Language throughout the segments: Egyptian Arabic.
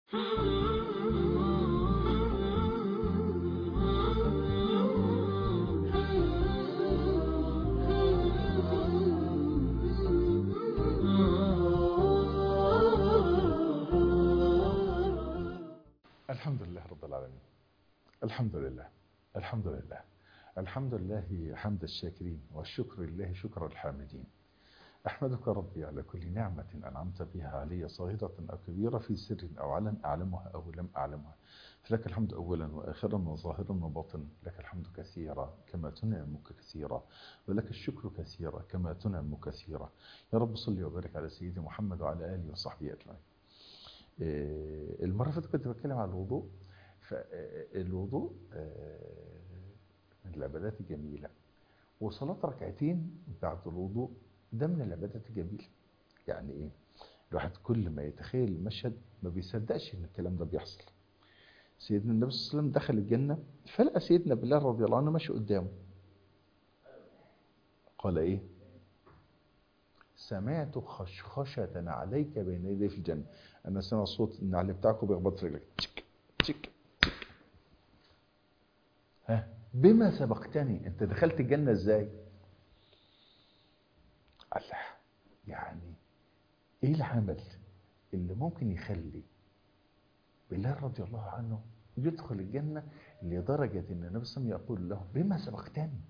الحمد لله رب العالمين الحمد لله الحمد لله الحمد لله حمد الشاكرين والشكر لله شكر الحامدين أحمدك ربي على كل نعمة أنعمت بها علي صغيرة أو كبيرة في سر أو علن أعلمها أو لم أعلمها فلك الحمد أولا وآخرا وظاهرا وباطنا لك الحمد كثيرا كما تنعم كثيرا ولك الشكر كثيرا كما تنعم كثيرا يا رب صل وبارك على سيدي محمد وعلى آله وصحبه أجمعين إيه، المرة اللي فاتت كنت بتكلم على الوضوء فالوضوء من العبادات الجميلة وصلاة ركعتين بعد الوضوء ده من العبادات الجميلة يعني ايه الواحد كل ما يتخيل المشهد ما بيصدقش ان الكلام ده بيحصل سيدنا النبي صلى الله عليه وسلم دخل الجنة فلقى سيدنا بلال رضي الله عنه ماشي قدامه قال ايه سمعت خشخشة عليك بين يدي في الجنة أنا سمع صوت النعل بتاعكم بيخبط في رجلك تشك تشك تشك ها بما سبقتني أنت دخلت الجنة إزاي؟ الله يعني إيه العمل اللي ممكن يخلي بلال رضي الله عنه يدخل الجنة لدرجة أن النبي صلى الله عليه وسلم يقول له بما سبقتني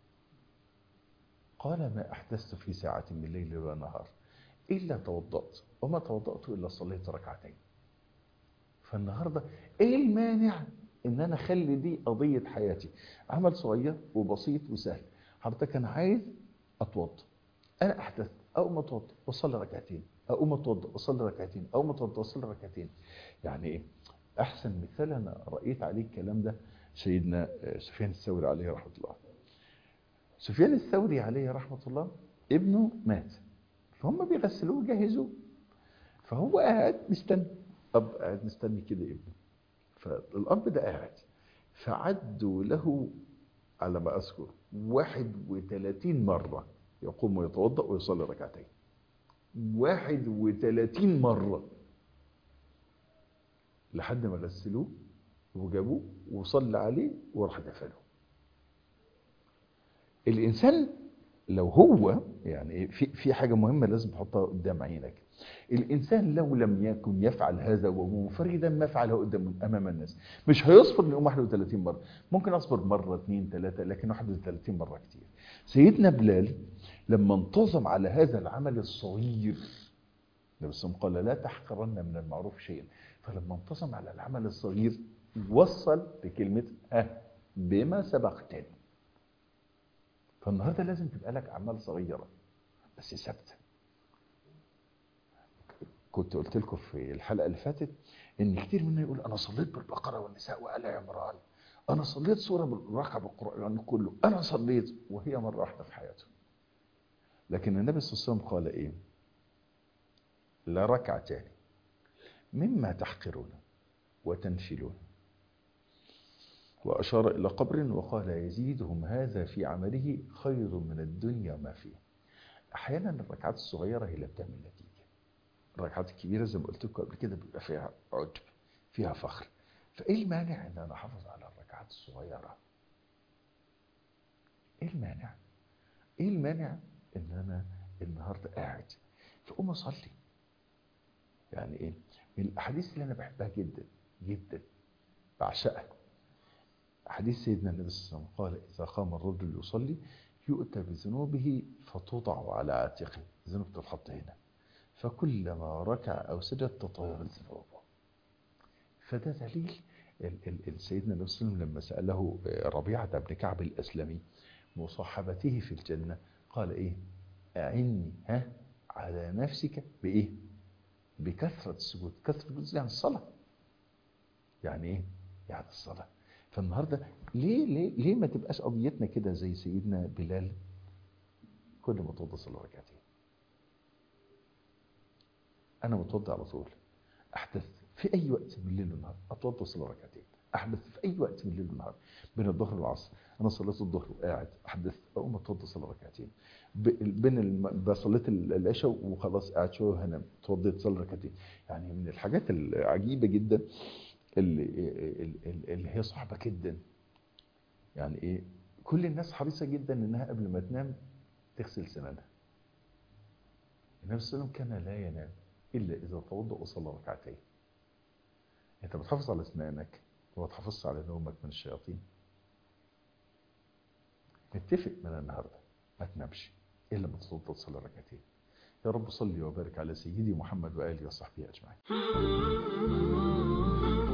قال ما أحدثت في ساعة من الليل ولا نهار إلا توضأت وما توضأت إلا صليت ركعتين فالنهاردة إيه المانع إن أنا أخلي دي قضية حياتي عمل صغير وبسيط وسهل حضرتك أنا عايز أتوضأ أنا أحدثت أقوم أتوضأ وأصلي ركعتين أقوم أتوضأ وأصلي ركعتين أقوم أتوضأ وأصلي ركعتين يعني إيه أحسن مثال أنا رأيت عليه الكلام ده سيدنا سفيان الثوري عليه رحمة الله سفيان الثوري عليه رحمة الله ابنه مات فهم بيغسلوه ويجهزوه فهو قاعد مستني أب قاعد مستني كده ابنه فالأب ده قاعد فعدوا له على ما أذكر 31 مرة يقوم ويتوضأ ويصلي ركعتين 31 مرة لحد ما غسلوه وجابوه وصلى عليه وراح دفنه الإنسان لو هو يعني في في حاجة مهمة لازم تحطها قدام عينك الإنسان لو لم يكن يفعل هذا وهو منفردا ما فعله قدام أمام الناس مش هيصبر يقوم 31 مرة ممكن أصبر مرة اثنين ثلاثة لكن 31 مرة كتير سيدنا بلال لما انتظم على هذا العمل الصغير النبي صلى الله عليه وسلم قال لا تحقرن من المعروف شيئا فلما انتظم على العمل الصغير وصل بكلمة ها بما سبقتني فالنهارده لازم تبقى لك اعمال صغيره بس ثابته كنت قلت لكم في الحلقه اللي فاتت ان كتير منا يقول انا صليت بالبقره والنساء وال عمران انا صليت سوره بالركعه بالقران كله انا صليت وهي مره واحده في حياته لكن النبي صلى الله عليه وسلم قال ايه لا ركعتان مما تحقرون وتنشلون وأشار إلى قبر وقال يزيدهم هذا في عمله خير من الدنيا ما فيه أحيانا الركعات الصغيرة هي اللي بتعمل نتيجة الركعات الكبيرة زي ما قلت لكم قبل كده بيبقى فيها عجب فيها فخر فإيه المانع إن أنا أحافظ على الركعات الصغيرة إيه المانع إيه المانع إن أنا النهاردة قاعد فأقوم أصلي يعني إيه من الأحاديث اللي أنا بحبها جدا جدا بعشقها حديث سيدنا النبي صلى الله عليه وسلم قال إذا قام الرجل يصلي يؤتى بذنوبه فتوضع على عاتقه ذنوب تتحط هنا فكلما ركع أو سجد تطهرت ذنوبه فده دليل سيدنا النبي صلى الله عليه وسلم لما سأله ربيعة بن كعب الأسلمي مصاحبته في الجنة قال إيه أعني ها على نفسك بإيه بكثرة السجود كثرة السجود يعني الصلاة يعني إيه يعني الصلاة فالنهارده ليه ليه ليه ما تبقاش قضيتنا كده زي سيدنا بلال كل ما اتوضى صلى ركعتين انا متوضى على طول احدث في اي وقت من الليل والنهار اتوضى صلى ركعتين احدث في اي وقت من الليل والنهار بين الظهر والعصر انا صليت الظهر وقاعد احدث اقوم اتوضى صلاه ركعتين ب- بين الم... صليت العشاء وخلاص قاعد شويه وهنام اتوضيت صلاه ركعتين يعني من الحاجات العجيبه جدا اللي, اللي اللي هي صعبه جدا يعني ايه كل الناس حريصه جدا انها قبل ما تنام تغسل سنانها النبي صلى الله عليه وسلم كان لا ينام الا اذا توضا وصلى ركعتين انت بتحافظ على اسنانك وما تحافظش على نومك من الشياطين نتفق من النهارده ما تنامش الا لما تتوضا وتصلي ركعتين يا رب صلي وبارك على سيدي محمد واله وصحبه اجمعين